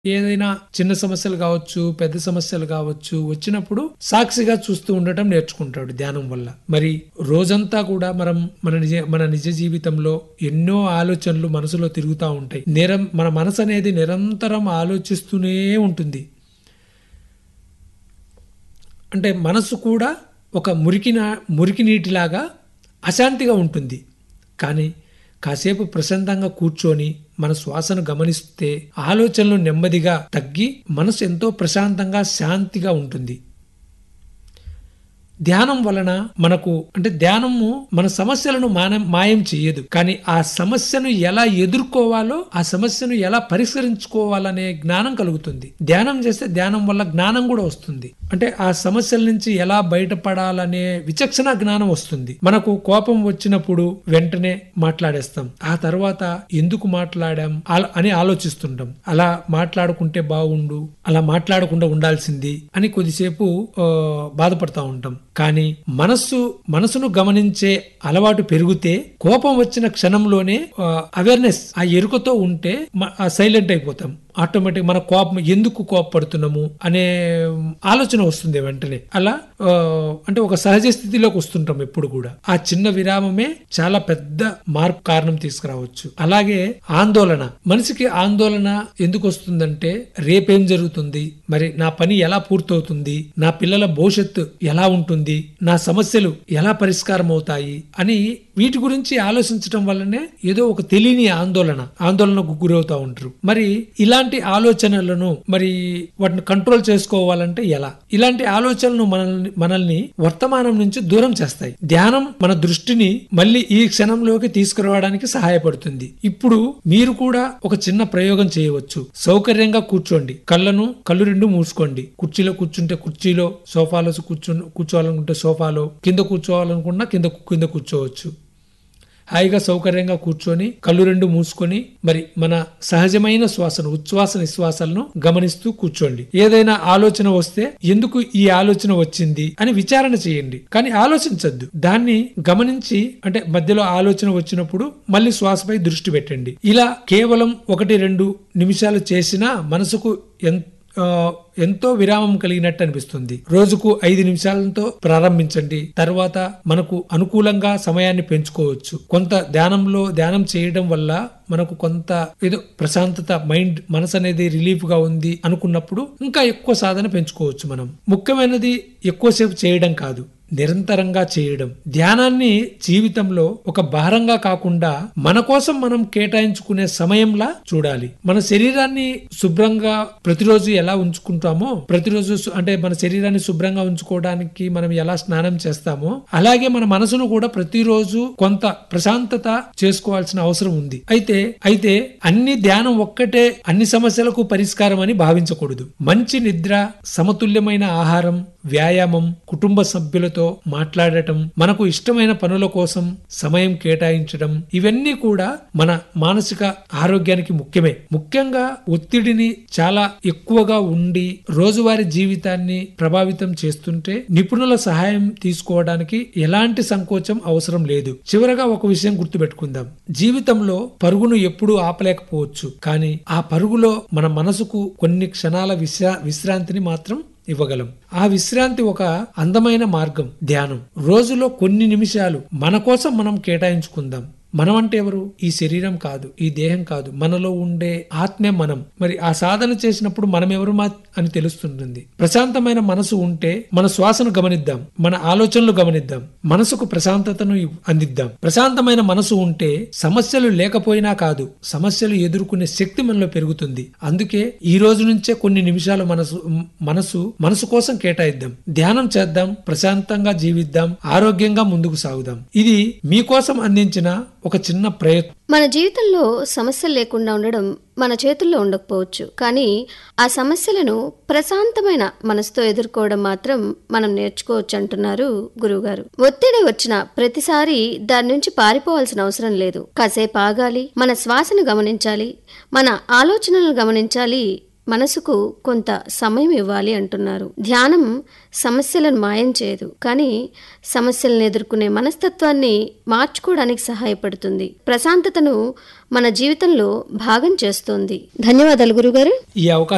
ఏదైనా చిన్న సమస్యలు కావచ్చు పెద్ద సమస్యలు కావచ్చు వచ్చినప్పుడు సాక్షిగా చూస్తూ ఉండటం నేర్చుకుంటాడు ధ్యానం వల్ల మరి రోజంతా కూడా మనం మన నిజ మన నిజ జీవితంలో ఎన్నో ఆలోచనలు మనసులో తిరుగుతూ ఉంటాయి నిరం మన మనసు అనేది నిరంతరం ఆలోచిస్తూనే ఉంటుంది అంటే మనసు కూడా ఒక మురికి నా మురికి నీటిలాగా అశాంతిగా ఉంటుంది కానీ కాసేపు ప్రశాంతంగా కూర్చొని మన శ్వాసను గమనిస్తే ఆలోచనలు నెమ్మదిగా తగ్గి మనసు ఎంతో ప్రశాంతంగా శాంతిగా ఉంటుంది ధ్యానం వలన మనకు అంటే ధ్యానము మన సమస్యలను మానం మాయం చేయదు కానీ ఆ సమస్యను ఎలా ఎదుర్కోవాలో ఆ సమస్యను ఎలా పరిష్కరించుకోవాలనే జ్ఞానం కలుగుతుంది ధ్యానం చేస్తే ధ్యానం వల్ల జ్ఞానం కూడా వస్తుంది అంటే ఆ సమస్యల నుంచి ఎలా బయటపడాలనే విచక్షణ జ్ఞానం వస్తుంది మనకు కోపం వచ్చినప్పుడు వెంటనే మాట్లాడేస్తాం ఆ తర్వాత ఎందుకు మాట్లాడాం ఆల- అని ఆలోచిస్తుంటాం అలా మాట్లాడుకుంటే బాగుండు అలా మాట్లాడకుండా ఉండాల్సింది అని కొద్దిసేపు ఆ, బాధపడతా ఉంటాం కానీ మనస్సు మనసును గమనించే అలవాటు పెరిగితే కోపం వచ్చిన క్షణంలోనే అవేర్నెస్ ఆ ఎరుకతో ఉంటే సైలెంట్ అయిపోతాం ఆటోమేటిక్ మన కోపం ఎందుకు కోపపడుతున్నాము అనే ఆలోచన వస్తుంది వెంటనే అలా ఆ, అంటే ఒక సహజ స్థితిలోకి వస్తుంటాం ఎప్పుడు కూడా ఆ చిన్న విరామమే చాలా పెద్ద మార్పు కారణం తీసుకురావచ్చు అలాగే ఆందోళన మనిషికి ఆందోళన ఎందుకు వస్తుందంటే రేపేం జరుగుతుంది మరి నా పని ఎలా పూర్తవుతుంది నా పిల్లల భవిష్యత్తు ఎలా ఉంటుంది నా సమస్యలు ఎలా పరిష్కారం అవుతాయి అని వీటి గురించి ఆలోచించడం వల్లనే ఏదో ఒక తెలియని ఆందోళన ఆందోళనకు గురవుతా ఉంటారు మరి ఇలాంటి ఆలోచనలను మరి వాటిని కంట్రోల్ చేసుకోవాలంటే ఎలా ఇలాంటి ఆలోచనలు మనల్ని మనల్ని వర్తమానం నుంచి దూరం చేస్తాయి ధ్యానం మన దృష్టిని మళ్ళీ ఈ క్షణంలోకి తీసుకురావడానికి సహాయపడుతుంది ఇప్పుడు మీరు కూడా ఒక చిన్న ప్రయోగం చేయవచ్చు సౌకర్యంగా కూర్చోండి కళ్ళను కళ్ళు రెండు మూసుకోండి కుర్చీలో కూర్చుంటే కుర్చీలో సోఫాలో కూర్చో కూర్చోవాలనుకుంటే సోఫాలో కింద కూర్చోవాలనుకున్నా కింద కింద కూర్చోవచ్చు హాయిగా సౌకర్యంగా కూర్చొని కళ్ళు రెండు మూసుకొని మరి మన సహజమైన శ్వాసను ఉచ్ఛ్వాస నిశ్వాసాలను గమనిస్తూ కూర్చోండి ఏదైనా ఆలోచన వస్తే ఎందుకు ఈ ఆలోచన వచ్చింది అని విచారణ చేయండి కానీ ఆలోచించద్దు దాన్ని గమనించి అంటే మధ్యలో ఆలోచన వచ్చినప్పుడు మళ్ళీ శ్వాసపై దృష్టి పెట్టండి ఇలా కేవలం ఒకటి రెండు నిమిషాలు చేసినా మనసుకు ఎంత ఆ, ఎంతో విరామం కలిగినట్టు అనిపిస్తుంది రోజుకు ఐదు నిమిషాలతో ప్రారంభించండి తర్వాత మనకు అనుకూలంగా సమయాన్ని పెంచుకోవచ్చు కొంత ధ్యానంలో ధ్యానం చేయడం వల్ల మనకు కొంత ఏదో ప్రశాంతత మైండ్ మనసు అనేది రిలీఫ్ గా ఉంది అనుకున్నప్పుడు ఇంకా ఎక్కువ సాధన పెంచుకోవచ్చు మనం ముఖ్యమైనది ఎక్కువసేపు చేయడం కాదు నిరంతరంగా చేయడం ధ్యానాన్ని జీవితంలో ఒక భారంగా కాకుండా మన కోసం మనం కేటాయించుకునే సమయంలా చూడాలి మన శరీరాన్ని శుభ్రంగా ప్రతిరోజు ఎలా ఉంచుకుంటామో ప్రతిరోజు సు- అంటే మన శరీరాన్ని శుభ్రంగా ఉంచుకోవడానికి మనం ఎలా స్నానం చేస్తామో అలాగే మన మనసును కూడా ప్రతిరోజు కొంత ప్రశాంతత చేసుకోవాల్సిన అవసరం ఉంది అయితే అయితే అన్ని ధ్యానం ఒక్కటే అన్ని సమస్యలకు పరిష్కారం అని భావించకూడదు మంచి నిద్ర సమతుల్యమైన ఆహారం వ్యాయామం కుటుంబ సభ్యులతో మాట్లాడటం మనకు ఇష్టమైన పనుల కోసం సమయం కేటాయించడం ఇవన్నీ కూడా మన మానసిక ఆరోగ్యానికి ముఖ్యమే ముఖ్యంగా ఒత్తిడిని చాలా ఎక్కువగా ఉండి రోజువారీ జీవితాన్ని ప్రభావితం చేస్తుంటే నిపుణుల సహాయం తీసుకోవడానికి ఎలాంటి సంకోచం అవసరం లేదు చివరగా ఒక విషయం గుర్తుపెట్టుకుందాం జీవితంలో పరుగును ఎప్పుడూ ఆపలేకపోవచ్చు కానీ ఆ పరుగులో మన మనసుకు కొన్ని క్షణాల విశ్రా విశ్రాంతిని మాత్రం ఇవ్వగలం ఆ విశ్రాంతి ఒక అందమైన మార్గం ధ్యానం రోజులో కొన్ని నిమిషాలు మన కోసం మనం కేటాయించుకుందాం మనం అంటే ఎవరు ఈ శరీరం కాదు ఈ దేహం కాదు మనలో ఉండే ఆత్మే మనం మరి ఆ సాధన చేసినప్పుడు మనం ఎవరు మా అని తెలుస్తుంటుంది ప్రశాంతమైన మనసు ఉంటే మన శ్వాసను గమనిద్దాం మన ఆలోచనలు గమనిద్దాం మనసుకు ప్రశాంతతను ఇవ్- అందిద్దాం ప్రశాంతమైన మనసు ఉంటే సమస్యలు లేకపోయినా కాదు సమస్యలు ఎదుర్కొనే శక్తి మనలో పెరుగుతుంది అందుకే ఈ రోజు నుంచే కొన్ని నిమిషాలు మనసు మ్, మనసు మనసు కోసం కేటాయిద్దాం ధ్యానం చేద్దాం ప్రశాంతంగా జీవిద్దాం ఆరోగ్యంగా ముందుకు సాగుదాం ఇది మీకోసం అందించిన ఒక చిన్న ప్రయత్నం మన జీవితంలో సమస్యలు లేకుండా ఉండడం మన చేతుల్లో ఉండకపోవచ్చు కానీ ఆ సమస్యలను ప్రశాంతమైన మనసుతో ఎదుర్కోవడం మాత్రం మనం నేర్చుకోవచ్చు అంటున్నారు గురువుగారు ఒత్తిడి వచ్చిన ప్రతిసారి దాని నుంచి పారిపోవాల్సిన అవసరం లేదు కాసేపు ఆగాలి మన శ్వాసను గమనించాలి మన ఆలోచనలను గమనించాలి మనసుకు కొంత సమయం ఇవ్వాలి అంటున్నారు ధ్యానం సమస్యలను మాయం చేయదు కానీ సమస్యలను ఎదుర్కొనే మనస్తత్వాన్ని మార్చుకోవడానికి సహాయపడుతుంది ప్రశాంతతను మన జీవితంలో భాగం చేస్తోంది ధన్యవాదాలు గురుగారు ఈ అవకాశం